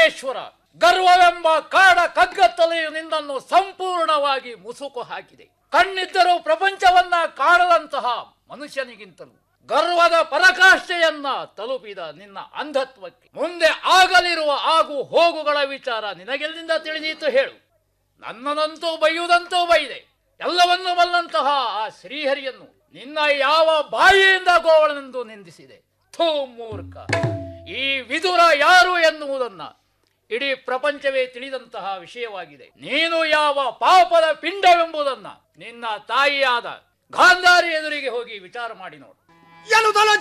ಪರಮೇಶ್ವರ ಗರ್ವವೆಂಬ ಕಾಡ ಕಗ್ಗತ್ತಲೆಯು ನಿನ್ನನ್ನು ಸಂಪೂರ್ಣವಾಗಿ ಮುಸುಕು ಹಾಕಿದೆ ಕಣ್ಣಿದ್ದರೂ ಪ್ರಪಂಚವನ್ನ ಕಾಣದಂತಹ ಮನುಷ್ಯನಿಗಿಂತಲೂ ಗರ್ವದ ಪರಾಕಾಷ್ಠೆಯನ್ನ ತಲುಪಿದ ನಿನ್ನ ಅಂಧತ್ವಕ್ಕೆ ಮುಂದೆ ಆಗಲಿರುವ ಆಗು ಹೋಗುಗಳ ವಿಚಾರ ನಿನಗೆಲ್ಲಿಂದ ತಿಳಿದೀತು ಹೇಳು ನನ್ನನಂತೂ ಬೈಯುವುದಂತೂ ಬೈದೆ ಎಲ್ಲವನ್ನೂ ಬಲ್ಲಂತಹ ಆ ಶ್ರೀಹರಿಯನ್ನು ನಿನ್ನ ಯಾವ ಬಾಯಿಯಿಂದ ಗೋವಳನೆಂದು ನಿಂದಿಸಿದೆ ಥೂ ಮೂರ್ಖ ಈ ವಿದುರ ಯಾರು ಎನ್ನುವುದನ್ನ ಇಡೀ ಪ್ರಪಂಚವೇ ತಿಳಿದಂತಹ ವಿಷಯವಾಗಿದೆ ನೀನು ಯಾವ ಪಾಪದ ಪಿಂಡವೆಂಬುದನ್ನ ನಿನ್ನ ತಾಯಿಯಾದ ಗಾಂಧಾರಿ ಎದುರಿಗೆ ಹೋಗಿ ವಿಚಾರ ಮಾಡಿ ನೋಡು ಎನ್ನುವುದಲ್ಲ